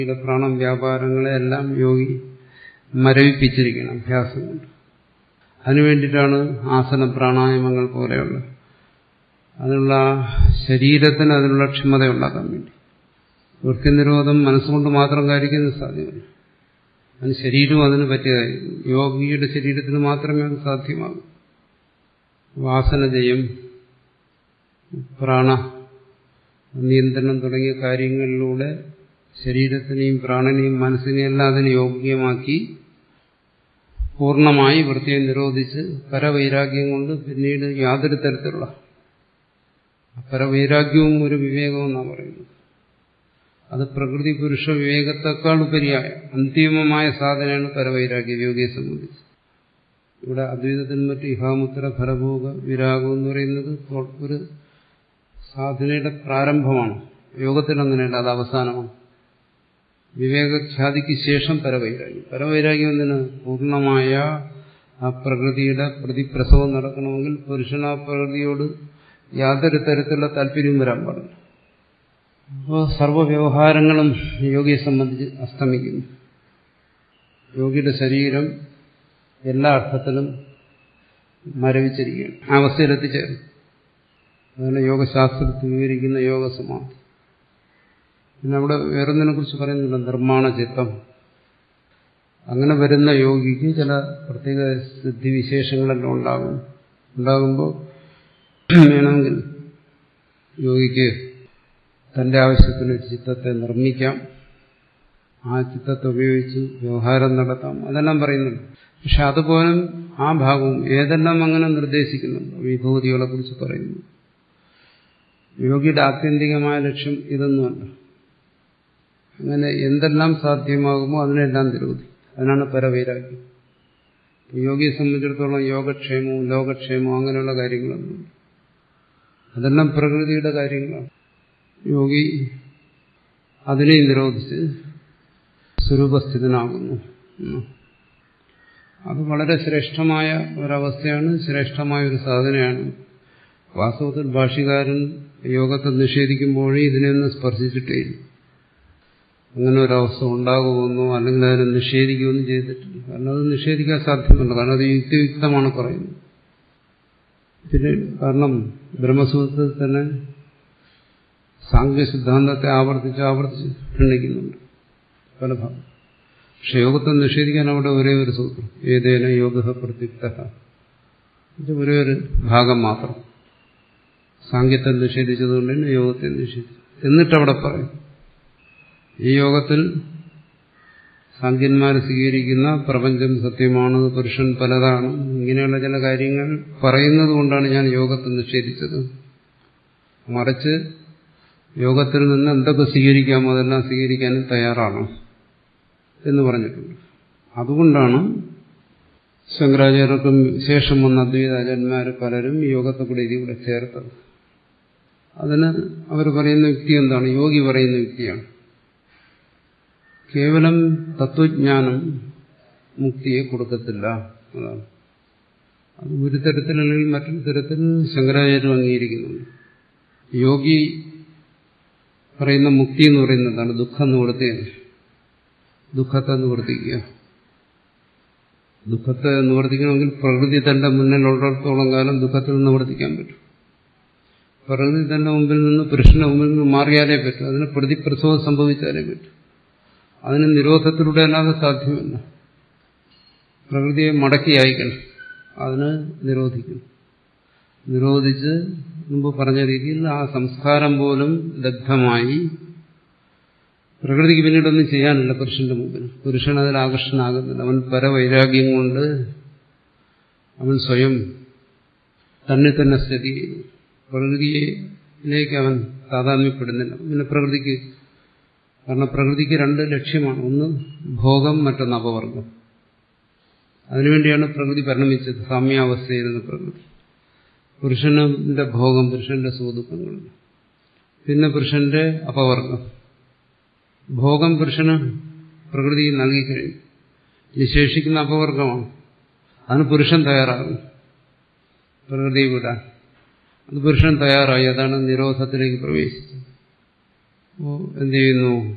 പ്രാണം വ്യാപാരങ്ങളെല്ലാം യോഗി മരവിപ്പിച്ചിരിക്കണം അഭ്യാസം കൊണ്ട് അതിനുവേണ്ടിയിട്ടാണ് ആസന പ്രാണായാമങ്ങൾ പോലെയുള്ള അതിനുള്ള ശരീരത്തിന് അതിനുള്ള ക്ഷമത ഉണ്ടാക്കാൻ വേണ്ടി വൃത്തിനിരോധം മനസ്സുകൊണ്ട് മാത്രം കാര്യക്കുന്നത് സാധ്യമല്ല അതിന് ശരീരവും അതിന് പറ്റിയതായിരിക്കും യോഗിയുടെ ശരീരത്തിന് മാത്രമേ അത് സാധ്യമാകൂ വാസനജയം പ്രാണ നിയന്ത്രണം തുടങ്ങിയ കാര്യങ്ങളിലൂടെ ശരീരത്തിനെയും പ്രാണനെയും മനസ്സിനെയും എല്ലാം അതിന് യോഗ്യമാക്കി പൂർണ്ണമായി വൃത്തിയെ നിരോധിച്ച് പരവൈരാഗ്യം കൊണ്ട് പിന്നീട് യാതൊരു തരത്തിലുള്ള പരവൈരാഗ്യവും ഒരു വിവേകവും എന്നാണ് പറയുന്നത് അത് പ്രകൃതി പുരുഷ വിവേകത്തെക്കാൾ ഉപരിയായ അന്തിമമായ സാധനയാണ് പരവൈരാഗ്യ യോഗിയെ സംബന്ധിച്ച് ഇവിടെ അദ്വൈതത്തിന് മറ്റ് ഇഹാമുത്തര ഫലഭോഗ വിരാഗം എന്ന് പറയുന്നത് ഒരു സാധനയുടെ പ്രാരംഭമാണ് യോഗത്തിൽ അങ്ങനെയല്ല അത് അവസാനമാണ് വിവേകഖ്യാതിക്ക് ശേഷം പരവൈരാഗ്യം പരവൈരാഗ്യം എന്തിന് പൂർണ്ണമായ ആ പ്രകൃതിയുടെ പ്രതിപ്രസവം നടക്കണമെങ്കിൽ പുരുഷൻ ആ പ്രകൃതിയോട് യാതൊരു തരത്തിലുള്ള താല്പര്യവും വരാൻ പാടില്ല അപ്പോൾ സർവ്വവ്യവഹാരങ്ങളും യോഗിയെ സംബന്ധിച്ച് അസ്തമിക്കുന്നു യോഗിയുടെ ശരീരം എല്ലാ അർത്ഥത്തിലും മരവിച്ചിരിക്കുകയാണ് ആ അവസ്ഥയിലെത്തിച്ചേർന്നു അതാണ് യോഗശാസ്ത്രത്തിൽ വിവരിക്കുന്ന യോഗസമാധി പിന്നെ അവിടെ വേറൊന്നിനെ കുറിച്ച് പറയുന്നില്ല നിർമ്മാണ ചിത്തം അങ്ങനെ വരുന്ന യോഗിക്ക് ചില പ്രത്യേക സിദ്ധിവിശേഷങ്ങളെല്ലാം ഉണ്ടാകും ഉണ്ടാകുമ്പോൾ വേണമെങ്കിൽ യോഗിക്ക് തന്റെ ആവശ്യത്തിന് ചിത്തത്തെ നിർമ്മിക്കാം ആ ചിത്തത്തെ ഉപയോഗിച്ച് വ്യവഹാരം നടത്താം അതെല്ലാം പറയുന്നുണ്ട് പക്ഷെ അതുപോലും ആ ഭാഗവും ഏതെല്ലാം അങ്ങനെ നിർദ്ദേശിക്കുന്നുണ്ട് വിഭൂതികളെ കുറിച്ച് പറയുന്നു യോഗിയുടെ ആത്യന്തികമായ ലക്ഷ്യം ഇതൊന്നുമല്ല അങ്ങനെ എന്തെല്ലാം സാധ്യമാകുമോ അതിനെല്ലാം നിരോധി അതിനാണ് പരവൈരാഗ്യം യോഗിയെ സംബന്ധിച്ചിടത്തോളം യോഗക്ഷേമവും ലോകക്ഷേമവും അങ്ങനെയുള്ള കാര്യങ്ങളൊന്നും അതെല്ലാം പ്രകൃതിയുടെ കാര്യങ്ങളാണ് യോഗി അതിനെ നിരോധിച്ച് സ്വരൂപസ്ഥിതനാകുന്നു അത് വളരെ ശ്രേഷ്ഠമായ ഒരവസ്ഥയാണ് ശ്രേഷ്ഠമായ ഒരു സാധനയാണ് വാസ്തവത്തിൽ ഭാഷ്യകാരൻ യോഗത്തെ നിഷേധിക്കുമ്പോഴേ ഇതിനെയൊന്നും സ്പർശിച്ചിട്ടേ അങ്ങനെ ഒരവസ്ഥ ഉണ്ടാകുമെന്നോ അല്ലെങ്കിൽ അതിനെ നിഷേധിക്കുകയൊന്നും ചെയ്തിട്ടില്ല കാരണം അത് നിഷേധിക്കാൻ സാധ്യമല്ല കാരണം അത് യുക്തിയുക്തമാണ് പറയുന്നത് പിന്നെ കാരണം ബ്രഹ്മസൂത്രത്തിൽ തന്നെ സാങ്കേതിക സിദ്ധാന്തത്തെ ആവർത്തിച്ച് ആവർത്തിച്ച് ഖണ്ഡിക്കുന്നുണ്ട് പല ഭാഗം പക്ഷെ യോഗത്തെ നിഷേധിക്കാൻ അവിടെ ഒരേ ഒരു സൂത്രം ഏതേന യോഗ പ്രത്യുക്ത ഇത് ഒരേ ഒരു ഭാഗം മാത്രം സാങ്കേത്യത്തെ നിഷേധിച്ചതുകൊണ്ട് തന്നെ യോഗത്തെ നിഷേധിച്ചു എന്നിട്ടവിടെ പറയും ഈ യോഗത്തിൽ സാങ്കന്മാർ സ്വീകരിക്കുന്ന പ്രപഞ്ചം സത്യമാണ് പുരുഷൻ പലതാണ് ഇങ്ങനെയുള്ള ചില കാര്യങ്ങൾ പറയുന്നത് കൊണ്ടാണ് ഞാൻ യോഗത്തെ നിഷേധിച്ചത് മറിച്ച് യോഗത്തിൽ നിന്ന് എന്തൊക്കെ സ്വീകരിക്കാമോ അതെല്ലാം സ്വീകരിക്കാനും തയ്യാറാണ് എന്ന് പറഞ്ഞിട്ടുണ്ട് അതുകൊണ്ടാണ് ശങ്കരാചാര്യർക്കും ശേഷം വന്ന അദ്വൈതാചാര്യന്മാർ പലരും യോഗത്തെ കൂടി ഇതിലൂടെ ചേർത്തത് അതിന് അവർ പറയുന്ന യുക്തി എന്താണ് യോഗി പറയുന്ന യുക്തിയാണ് കേവലം തത്വജ്ഞാനം മുക്തിയെ കൊടുക്കത്തില്ല അതാണ് അത് ഒരു തരത്തിൽ അല്ലെങ്കിൽ മറ്റൊരു തരത്തിൽ ശങ്കരാചാര്യം അംഗീകരിക്കുന്നുണ്ട് യോഗി പറയുന്ന മുക്തി എന്ന് പറയുന്നതാണ് ദുഃഖം നിവർത്തി ദുഃഖത്തെ നിവർത്തിക്കുക ദുഃഖത്തെ നിവർത്തിക്കണമെങ്കിൽ പ്രകൃതി തന്റെ മുന്നിലുള്ളിടത്തോളം കാലം ദുഃഖത്തിൽ നിവർത്തിക്കാൻ പറ്റും പ്രകൃതി തന്റെ മുമ്പിൽ നിന്ന് പുരുഷന്റെ മുമ്പിൽ നിന്ന് മാറിയാലേ പറ്റും അതിന് പ്രതിപ്രസവം സംഭവിച്ചാലേ പറ്റും അതിന് നിരോധത്തിലൂടെ അല്ലാതെ സാധ്യമല്ല പ്രകൃതിയെ മടക്കി അയക്കണം അതിന് നിരോധിക്കണം നിരോധിച്ച് മുമ്പ് പറഞ്ഞ രീതിയിൽ ആ സംസ്കാരം പോലും ദഗ്ധമായി പ്രകൃതിക്ക് പിന്നീടൊന്നും ചെയ്യാനില്ല പുരുഷന്റെ മുമ്പിൽ പുരുഷൻ അതിൽ ആകർഷണാകുന്നില്ല അവൻ പരവൈരാഗ്യം കൊണ്ട് അവൻ സ്വയം തന്നെ തന്നെ സ്ഥിതി ചെയ്യുന്നു പ്രകൃതിയിലേക്ക് അവൻ താതാത്മ്യപ്പെടുന്നില്ല പിന്നെ പ്രകൃതിക്ക് കാരണം പ്രകൃതിക്ക് രണ്ട് ലക്ഷ്യമാണ് ഒന്ന് ഭോഗം മറ്റൊന്ന് അപവർഗം അതിനുവേണ്ടിയാണ് പ്രകൃതി പരിണമിച്ചത് സാമ്യാവസ്ഥയിരുന്ന പ്രകൃതി പുരുഷന്റെ ഭോഗം പുരുഷന്റെ സുഖദുഃഖങ്ങൾ പിന്നെ പുരുഷന്റെ അപവർഗം ഭോഗം പുരുഷന് പ്രകൃതി നൽകിക്കഴിഞ്ഞു നിശേഷിക്കുന്ന അപവർഗമാണ് അതിന് പുരുഷൻ തയ്യാറാകും പ്രകൃതി വിടാൻ അത് പുരുഷൻ തയ്യാറായി അതാണ് നിരോധത്തിലേക്ക് പ്രവേശിച്ചത് അപ്പോൾ എന്ത് ചെയ്യുന്നു